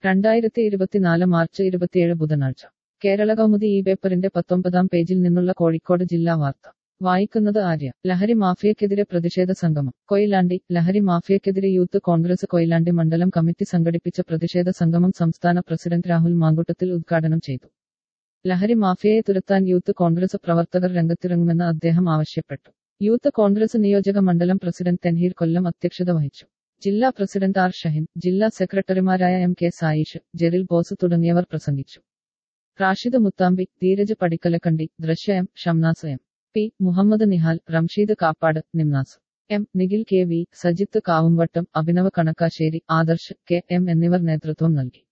രണ്ടായിരത്തി ഇരുപത്തിനാല് മാർച്ച് ഇരുപത്തിയേഴ് ബുധനാഴ്ച കേരള കൗമുദി ഈ പേപ്പറിന്റെ പത്തൊമ്പതാം പേജിൽ നിന്നുള്ള കോഴിക്കോട് ജില്ലാ വാർത്ത വായിക്കുന്നത് ആര്യ ലഹരി മാഫിയക്കെതിരെ പ്രതിഷേധ സംഗമം കൊയിലാണ്ടി ലഹരി മാഫിയക്കെതിരെ യൂത്ത് കോൺഗ്രസ് കൊയിലാണ്ടി മണ്ഡലം കമ്മിറ്റി സംഘടിപ്പിച്ച പ്രതിഷേധ സംഗമം സംസ്ഥാന പ്രസിഡന്റ് രാഹുൽ മാങ്കുട്ടത്തിൽ ഉദ്ഘാടനം ചെയ്തു ലഹരി മാഫിയയെ തുരത്താൻ യൂത്ത് കോൺഗ്രസ് പ്രവർത്തകർ രംഗത്തിറങ്ങുമെന്ന് അദ്ദേഹം ആവശ്യപ്പെട്ടു യൂത്ത് കോൺഗ്രസ് നിയോജക മണ്ഡലം പ്രസിഡന്റ് തെൻഹീർ കൊല്ലം അധ്യക്ഷത വഹിച്ചു ജില്ലാ പ്രസിഡന്റ് ആർ ഷഹിൻ ജില്ലാ സെക്രട്ടറിമാരായ എം കെ സായിഷ് ജെറിൽ ബോസ് തുടങ്ങിയവർ പ്രസംഗിച്ചു Rashid Muthambi Dheeraj Padikkalakkandi Drishya M Shamnas M P Muhammad Nihal Ramsheed Kappad Nimnas M Nikhil K V Sajith Kavumvattam Abhinav Kanakkassery Adarsh K M എന്നിവർ നേതൃത്വം നൽകി